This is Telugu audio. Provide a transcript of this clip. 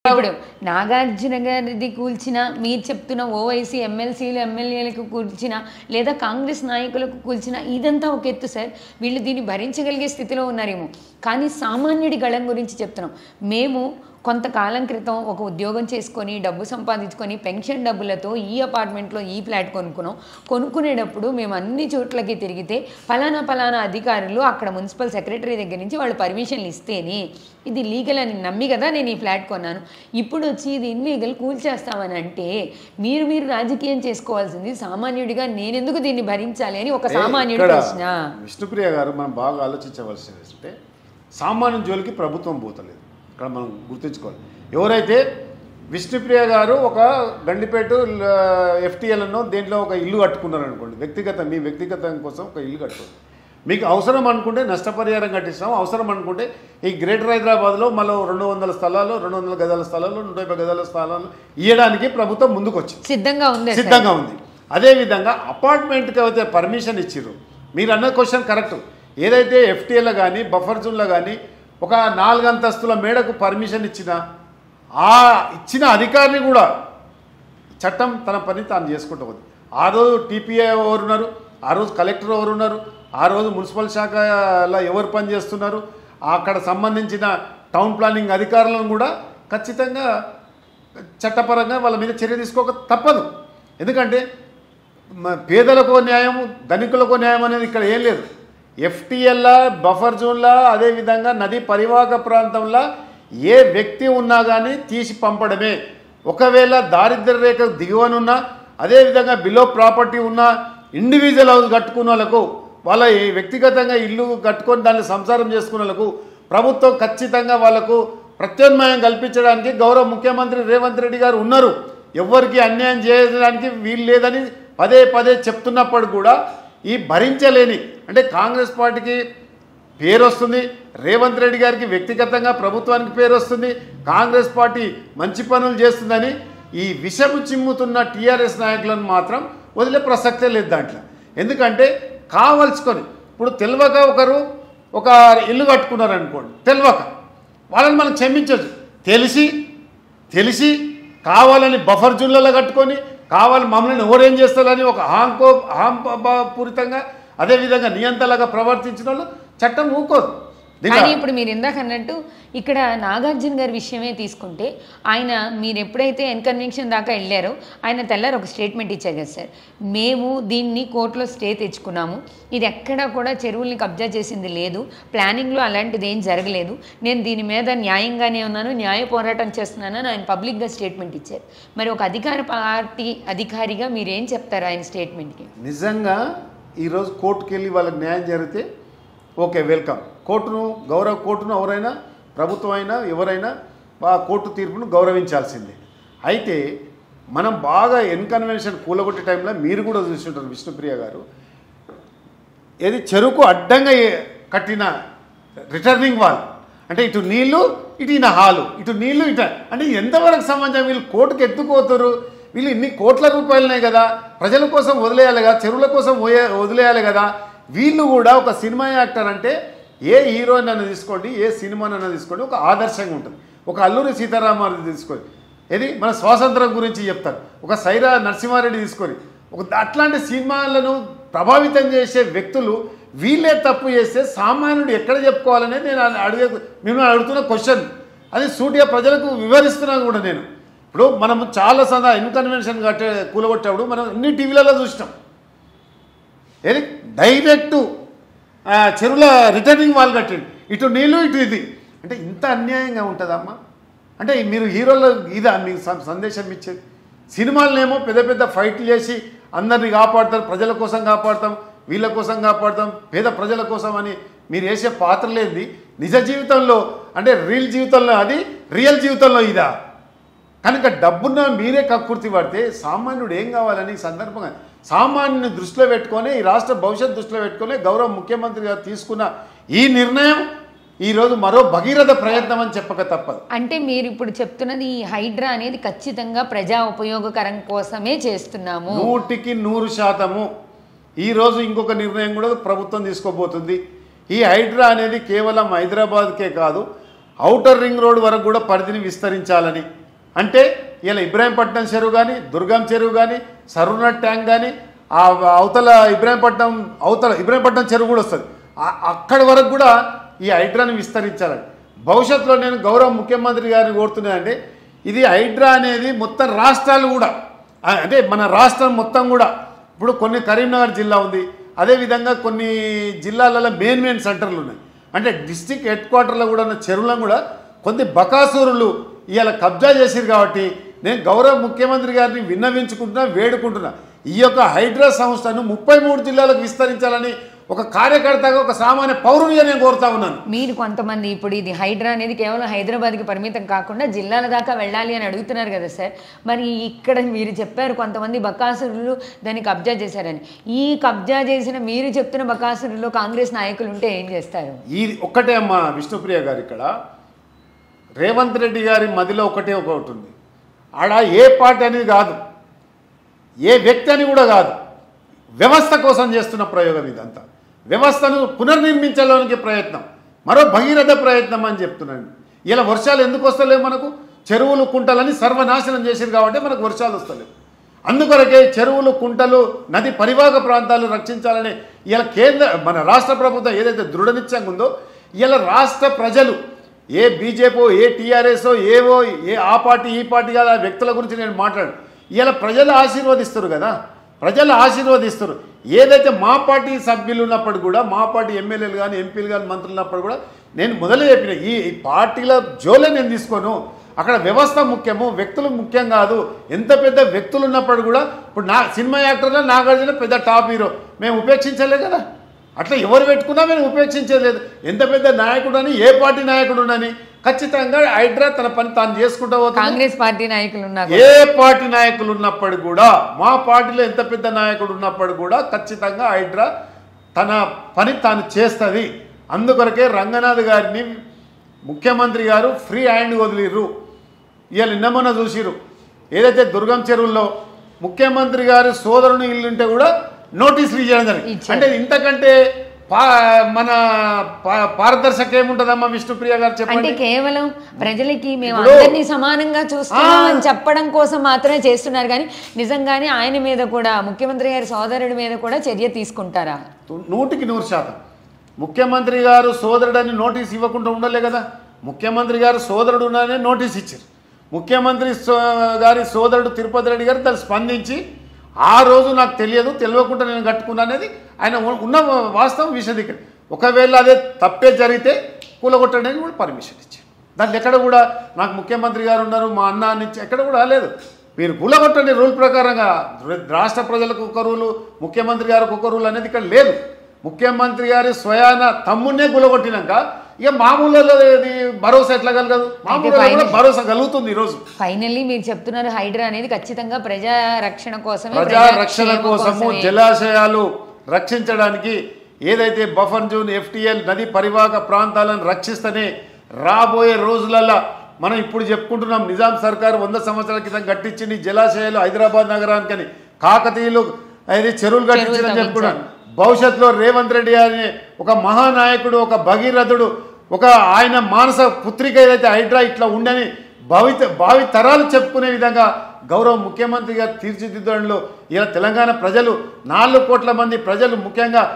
ఇప్పుడు నాగార్జున గారిది కూల్చిన మీరు చెప్తున్న ఓవైసీ ఎమ్మెల్సీలు ఎమ్మెల్యేలకు కూల్చిన లేదా కాంగ్రెస్ నాయకులకు కూల్చిన ఇదంతా ఒక ఎత్తు సార్ వీళ్ళు దీన్ని భరించగలిగే స్థితిలో ఉన్నారేమో కానీ సామాన్యుడి గళం గురించి చెప్తున్నాం మేము కొంతకాలం క్రితం ఒక ఉద్యోగం చేసుకొని డబ్బు సంపాదించుకొని పెన్షన్ డబ్బులతో ఈ అపార్ట్మెంట్లో ఈ ఫ్లాట్ కొనుక్కున్నాం కొనుక్కునేటప్పుడు మేము అన్ని చోట్లకి తిరిగితే ఫలానా ఫలానా అధికారులు అక్కడ మున్సిపల్ సెక్రటరీ దగ్గర నుంచి వాళ్ళు పర్మిషన్లు ఇస్తేనే ఇది లీగల్ అని నమ్మి కదా నేను ఈ ఫ్లాట్ కొన్నాను ఇప్పుడు వచ్చి ఇది ఇన్లీగల్ కూల్చేస్తామని అంటే మీరు మీరు రాజకీయం చేసుకోవాల్సింది సామాన్యుడిగా నేనెందుకు దీన్ని భరించాలి అని ఒక సామాన్యుడి ఇక్కడ ప్రశ్న విష్ణుప్రియ గారు మనం బాగా ఆలోచించవలసింది ఏంటంటే సామాన్య జోలికి ప్రభుత్వం పోతలేదు ఇక్కడ మనం గుర్తుంచుకోవాలి ఎవరైతే విష్ణుప్రియ గారు ఒక గండిపేట ఎఫ్టీఎల్ను దేంట్లో ఒక ఇల్లు కట్టుకున్నారు అనుకోండి వ్యక్తిగత మీ వ్యక్తిగతం కోసం ఒక ఇల్లు కట్టుకోండి మీకు అవసరం అనుకుంటే నష్టపరిహారం కట్టిస్తాం అవసరం అనుకుంటే ఈ గ్రేటర్ హైదరాబాద్లో మళ్ళీ రెండు వందల స్థలాలు రెండు వందల గదాల స్థలాలు నూట యాభై గదాల స్థలాలు ఇవ్వడానికి ప్రభుత్వం ముందుకు వచ్చింది సిద్ధంగా ఉంది సార్. సిద్ధంగా ఉంది అదేవిధంగా అపార్ట్మెంట్కి అయితే పర్మిషన్ ఇచ్చిర్రు మీరు అన్న క్వశ్చన్ కరెక్ట్ ఏదైతే ఎఫ్టీఏలో కానీ బఫర్ జోన్లో కానీ ఒక నాలుగు అంతస్తుల మేడకు పర్మిషన్ ఇచ్చిన ఆ ఇచ్చిన అధికారిని కూడా చట్టం తన పని తాను చేసుకుంటూ ఉంది ఆ రోజు టీపీఏ ఎవరు ఉన్నారు ఆ రోజు కలెక్టర్ ఎవరు ఉన్నారు ఆ రోజు మున్సిపల్ శాఖలో ఎవరు పని చేస్తున్నారు అక్కడ సంబంధించిన టౌన్ ప్లానింగ్ అధికారులను కూడా ఖచ్చితంగా చట్టపరంగా వాళ్ళ మీద చర్య తీసుకోక తప్పదు ఎందుకంటే మ- పేదలకు న్యాయం ధనికులకు న్యాయం అనేది ఇక్కడ ఏం లేదు ఎఫ్టీఎల్లా బఫర్ జోన్లా అదేవిధంగా నది పరివాహక ప్రాంతంలో ఏ వ్యక్తి ఉన్నా కానీ తీసి పంపడమే ఒకవేళ దారిద్ర్య రేఖ దిగువనున్నా అదేవిధంగా బిలో ప్రాపర్టీ ఉన్న ఇండివిజువల్ హౌస్ కట్టుకున్న వాళ్ళకు వాళ్ళ ఈ వ్యక్తిగతంగా ఇల్లు కట్టుకొని దాన్ని సంసారం చేసుకున్న వాళ్ళకు ప్రభుత్వం ఖచ్చితంగా వాళ్ళకు ప్రత్యామ్నాయం కల్పించడానికి గౌరవ ముఖ్యమంత్రి రేవంత్ రెడ్డి గారు ఉన్నారు ఎవ్వరికి అన్యాయం చేయడానికి వీలు లేదని పదే పదే చెప్తున్నప్పుడు కూడా ఈ భరించలేని అంటే కాంగ్రెస్ పార్టీకి పేరు వస్తుంది రేవంత్ రెడ్డి గారికి వ్యక్తిగతంగా ప్రభుత్వానికి పేరు వస్తుంది కాంగ్రెస్ పార్టీ మంచి పనులు చేస్తుందని ఈ విషము చిమ్ముతున్న టీఆర్ఎస్ నాయకులను మాత్రం వదిలే ప్రసక్తే లేదు దాంట్లో ఎందుకంటే కావలసుకొని ఇప్పుడు తెలియక ఒకరు ఒక ఇల్లు కట్టుకున్నారు అనుకోండి తెలియక వాళ్ళని మనం క్షమించవచ్చు తెలిసి తెలిసి కావాలని బఫర్ జుల్లలో కట్టుకొని కావాలి మమ్మల్ని ఎవరేం చేస్తారని ఒక హాంకో పూరితంగా అదేవిధంగా నియంతలాగా ప్రవర్తించిన వాళ్ళు చట్టం ఊకోదు దీంట్లో- కానీ ఇప్పుడు మీరు ఇందాక అన్నట్టు ఇక్కడ నాగార్జున గారి విషయమే తీసుకుంటే ఆయన మీరు ఎప్పుడైతే ఎన్కన్వెన్షన్ దాకా వెళ్ళారో ఆయన తెల్లారు ఒక స్టేట్మెంట్ ఇచ్చారు కదా సార్ మేము దీన్ని కోర్టులో స్టే తెచ్చుకున్నాము ఇది ఎక్కడా కూడా చెరువుల్ని కబ్జా చేసింది లేదు ప్లానింగ్లో అలాంటిది ఏం జరగలేదు నేను దీని మీద న్యాయంగానే ఉన్నాను న్యాయ పోరాటం చేస్తున్నానని ఆయన పబ్లిక్గా స్టేట్మెంట్ ఇచ్చారు మరి ఒక అధికార పార్టీ అధికారిగా మీరు ఏం చెప్తారు ఆయన స్టేట్మెంట్కి నిజంగా ఈరోజు కోర్టుకి వెళ్ళి వాళ్ళకి న్యాయం జరిగితే ఓకే వెల్కమ్ కోర్టును గౌరవ కోర్టును ఎవరైనా ప్రభుత్వం అయినా ఎవరైనా ఆ కోర్టు తీర్పును గౌరవించాల్సిందే అయితే మనం బాగా ఎన్కన్వెన్షన్ కూలగొట్టే టైంలో మీరు కూడా చూస్తుంటారు విష్ణుప్రియ గారు ఏది చెరుకు అడ్డంగా ఏ- కట్టిన రిటర్నింగ్ వాల్ అంటే ఇటు నీళ్లు ఇటు ఈయన హాలు ఇటు నీళ్లు ఇట అంటే ఎంతవరకు సమాజం వీళ్ళు కోర్టుకు ఎత్తుకోతారు వీళ్ళు ఇన్ని కోట్ల రూపాయలున్నాయి కదా ప్రజల కోసం వదిలేయాలి కదా చెరువుల కోసం వదిలే- వదిలేయాలి కదా వీళ్ళు కూడా ఒక సినిమా యాక్టర్ అంటే ఏ హీరోయిన్ అన్న తీసుకోండి ఏ సినిమానన్నా తీసుకోండి ఒక ఆదర్శంగా ఉంటుంది ఒక అల్లూరి సీతారామారావు తీసుకోండి ఏది మన స్వాతంత్రం గురించి చెప్తారు ఒక సైరా నరసింహారెడ్డి తీసుకొని ఒక అట్లాంటి సినిమాలను ప్రభావితం చేసే వ్యక్తులు వీళ్ళే తప్పు చేస్తే సామాన్యుడు ఎక్కడ చెప్పుకోవాలనేది నేను అడిగే మిమ్మల్ని అడుగుతున్న క్వశ్చన్ అది సూటిగా ప్రజలకు వివరిస్తున్నాను కూడా నేను ఇప్పుడు మనం చాలా సదా ఇన్కన్వెన్షన్ కట్టే కూలగొట్టేప్పుడు మనం అన్ని టీవీలలో చూసినాం ఏది డైరెక్ట్ చెరువుల రిటర్నింగ్ వాల్ కట్టండి ఇటు నీళ్ళు ఇటు ఇది అంటే ఇంత అన్యాయంగా ఉంటుందమ్మా అంటే మీరు హీరోలో ఇదా మీకు సం- సందేశం ఇచ్చేది సినిమాలనేమో పెద్ద పెద్ద ఫైట్లు చేసి అందరిని కాపాడతారు ప్రజల కోసం కాపాడతాం వీళ్ళ కోసం కాపాడతాం పేద ప్రజల కోసం అని మీరు వేసే పాత్రలేంది నిజ జీవితంలో అంటే రియల్ జీవితంలో అది రియల్ జీవితంలో ఇదా కనుక డబ్బున్న మీరే కక్కుర్తి పడితే సామాన్యుడు ఏం కావాలని ఈ సందర్భంగా సామాన్యుని దృష్టిలో పెట్టుకొని ఈ రాష్ట్ర భవిష్యత్ దృష్టిలో పెట్టుకొని గౌరవ ముఖ్యమంత్రి గారు తీసుకున్న ఈ నిర్ణయం ఈరోజు మరో భగీరథ ప్రయత్నం అని చెప్పక తప్పదు అంటే మీరు ఇప్పుడు చెప్తున్నది ఈ హైడ్రా అనేది ఖచ్చితంగా ప్రజా ఉపయోగకరం కోసమే చేస్తున్నాము నూటికి నూరు శాతము ఈరోజు ఇంకొక నిర్ణయం కూడా ప్రభుత్వం తీసుకోబోతుంది ఈ హైడ్రా అనేది కేవలం హైదరాబాద్కే కాదు ఔటర్ రింగ్ రోడ్ వరకు కూడా పరిధిని విస్తరించాలని అంటే ఇలా ఇబ్రాహీంపట్నం చెరువు కానీ దుర్గం చెరువు కానీ సరునట్ ట్యాంక్ కానీ ఆ అవతల ఇబ్రాహీంపట్నం అవతల ఇబ్రాహీంపట్నం చెరువు కూడా వస్తుంది ఆ- అక్కడి వరకు కూడా ఈ హైడ్రాని విస్తరించాలని భవిష్యత్తులో నేను గౌరవ ముఖ్యమంత్రి గారిని కోరుతున్నానంటే ఇది హైడ్రా అనేది మొత్తం రాష్ట్రాలు కూడా ఆ, అంటే మన రాష్ట్రం మొత్తం కూడా ఇప్పుడు కొన్ని కరీంనగర్ జిల్లా ఉంది అదేవిధంగా కొన్ని జిల్లాలలో మెయిన్ మెయిన్ సెంటర్లు ఉన్నాయి అంటే డిస్టిక్ హెడ్ క్వార్టర్లో కూడా ఉన్న చెరువులను కూడా కొన్ని బకాసురులు ఇవాళ కబ్జా చేసిరు కాబట్టి నేను గౌరవ ముఖ్యమంత్రి గారిని విన్నవించుకుంటున్నా వేడుకుంటున్నా ఈ యొక్క హైడ్రా సంస్థను ముప్పై మూడు జిల్లాలకు విస్తరించాలని ఒక కార్యకర్తగా ఒక సామాన్య పౌరునిగా నేను కోరుతా ఉన్నాను మీరు కొంతమంది ఇప్పుడు ఇది హైడ్రా అనేది కేవలం హైదరాబాద్కి పరిమితం కాకుండా జిల్లాల దాకా వెళ్ళాలి అని అడుగుతున్నారు కదా సార్ మరి ఇక్కడ మీరు చెప్పారు కొంతమంది బకాసురులు దాన్ని కబ్జా చేశారని ఈ కబ్జా చేసిన మీరు చెప్తున్న బకాసురులో కాంగ్రెస్ నాయకులు ఉంటే ఏం చేస్తారు ఈ ఒక్కటే అమ్మా విష్ణుప్రియ గారు ఇక్కడ రేవంత్ రెడ్డి గారి మదిలో ఒకటే ఒకటి ఉంది ఆడ ఏ పార్టీ అనేది కాదు ఏ వ్యక్తి అని కూడా కాదు వ్యవస్థ కోసం చేస్తున్న ప్రయోగం ఇదంతా వ్యవస్థను పునర్నిర్మించడానికి ప్రయత్నం మరో భగీరథ ప్రయత్నం అని చెప్తున్నాను ఇలా వర్షాలు ఎందుకు వస్తలేవు మనకు చెరువులు కుంటలని సర్వనాశనం చేసిరు కాబట్టి మనకు వర్షాలు వస్తలేవు అందుకొరకే చెరువులు కుంటలు నది పరివాహక ప్రాంతాలు రక్షించాలని ఇలా కేంద్ర మన రాష్ట్ర ప్రభుత్వం ఏదైతే దృఢనిశ్చయంగా ఉందో ఇలా రాష్ట్ర ప్రజలు ఏ బీజేపీ ఏ టీఆర్ఎస్ ఏవో ఏ ఆ పార్టీ ఈ పార్టీ కాదు ఆ వ్యక్తుల గురించి నేను మాట్లాడు ఇలా ప్రజలు ఆశీర్వదిస్తారు కదా ప్రజలు ఆశీర్వదిస్తారు ఏదైతే మా పార్టీ సభ్యులు ఉన్నప్పుడు కూడా మా పార్టీ ఎమ్మెల్యేలు కానీ ఎంపీలు కానీ మంత్రులు ఉన్నప్పుడు కూడా నేను మొదలు చెప్పిన ఈ ఈ పార్టీల జోలే నేను తీసుకోను అక్కడ వ్యవస్థ ముఖ్యము వ్యక్తులు ముఖ్యం కాదు ఎంత పెద్ద వ్యక్తులు ఉన్నప్పుడు కూడా ఇప్పుడు నా సినిమా యాక్టర్లో నాగార్జున పెద్ద టాప్ హీరో మేము ఉపేక్షించలే కదా అట్లా ఎవరు పెట్టుకున్నా మేము ఉపేక్షించలేదు ఎంత పెద్ద నాయకుడు అని ఏ పార్టీ నాయకుడు అని ఖచ్చితంగా హైడ్రా తన పని తాను చేసుకుంటూ పోతుంది కాంగ్రెస్ పార్టీ నాయకులు ఉన్నారు ఏ పార్టీ నాయకులు ఉన్నప్పుడు కూడా మా పార్టీలో ఎంత పెద్ద నాయకుడు ఉన్నప్పుడు కూడా ఖచ్చితంగా హైడ్రా తన పని తాను చేస్తుంది అందుకొరకే రంగనాథ్ గారిని ముఖ్యమంత్రి గారు ఫ్రీ హ్యాండ్ వదిలిర్రు ఇవాళ నిన్న మొన్న చూసిరు ఏదైతే దుర్గం చెరువుల్లో ముఖ్యమంత్రి గారి సోదరుని ఇల్లుంటే కూడా నోటీసులు ఇవ్వడం జరిగింది ఇచ్చారు. అంటే ఇంతకంటే పా మన పా- పారదర్శక ఏముంటుందమ్మా విష్ణుప్రియ గారు అంటే చెప్పండి కేవలం ప్రజలకి మేము ఇప్పుడు- అందరినీ సమానంగా చూస్తున్నాం ఆ. అని చెప్పడం కోసం మాత్రమే చేస్తున్నారు కానీ నిజంగానే ఆయన మీద కూడా ముఖ్యమంత్రి గారి సోదరుడి మీద కూడా చర్య తీసుకుంటారా నూటికి నూరు శాతం ముఖ్యమంత్రి గారు సోదరుడని నోటీస్ ఇవ్వకుండా ఉండలే కదా ముఖ్యమంత్రి గారు సోదరుడు ఉన్నారని నోటీస్ ఇచ్చారు ముఖ్యమంత్రి సో- గారి సోదరుడు తిరుపతి రెడ్డి గారు దాన్ని స్పందించి ఆ రోజు నాకు తెలియదు తెలియకుండా నేను కట్టుకున్నా అనేది ఆయన ఉ- ఉన్న వాస్తవం విశదీకరణ ఒకవేళ అదే తప్పే జరిగితే కూలగొట్టడానికి కూడా పర్మిషన్ ఇచ్చారు దాంట్లో ఎక్కడ కూడా నాకు ముఖ్యమంత్రి గారు ఉన్నారు మా అన్న అని ఇచ్చి ఎక్కడ కూడా లేదు మీరు కూలగొట్టండి రూల్ ప్రకారంగా రాష్ట్ర ప్రజలకు ఒక రూలు ముఖ్యమంత్రి గారికి ఒక రూల్ అనేది ఇక్కడ లేదు ముఖ్యమంత్రి గారి స్వయాన తమ్మున్నే కూలగొట్టినాక ఇక మామూలు ఇది భరోసా ఎట్లా కలగదు మామూలు కూడా పైన- భరోసా కలుగుతుంది ఈరోజు ఫైనల్లీ మీరు చెప్తున్నారు హైడ్రా అనేది ఖచ్చితంగా ప్రజా రక్షణ కోసమే ప్రజా రక్షణ క్షేమం కోసము కోసమే. జలాశయాలు రక్షించడానికి ఏదైతే బఫర్ జోన్ ఎఫ్టిఎల్ నది పరివాహక ప్రాంతాలను రక్షిస్తేనే రాబోయే రోజులలో మనం ఇప్పుడు చెప్పుకుంటున్నాం నిజాం సర్కార్ వంద సంవత్సరాల క్రితం కట్టించింది జలాశయాలు హైదరాబాద్ నగరానికని కాకతీయులు అది చెరువులు కట్టించని చెప్పుకున్నాం భవిష్యత్తులో రేవంత్ రెడ్డి గారిని ఒక మహానాయకుడు ఒక భగీరథుడు ఒక ఆయన మానస పుత్రిక ఏదైతే హైడ్రా ఇట్లా ఉండని భావిత భావి తరాలు చెప్పుకునే విధంగా గౌరవ ముఖ్యమంత్రిగా తీర్చిదిద్దడంలో ఇలా తెలంగాణ ప్రజలు నాలుగు కోట్ల మంది ప్రజలు ముఖ్యంగా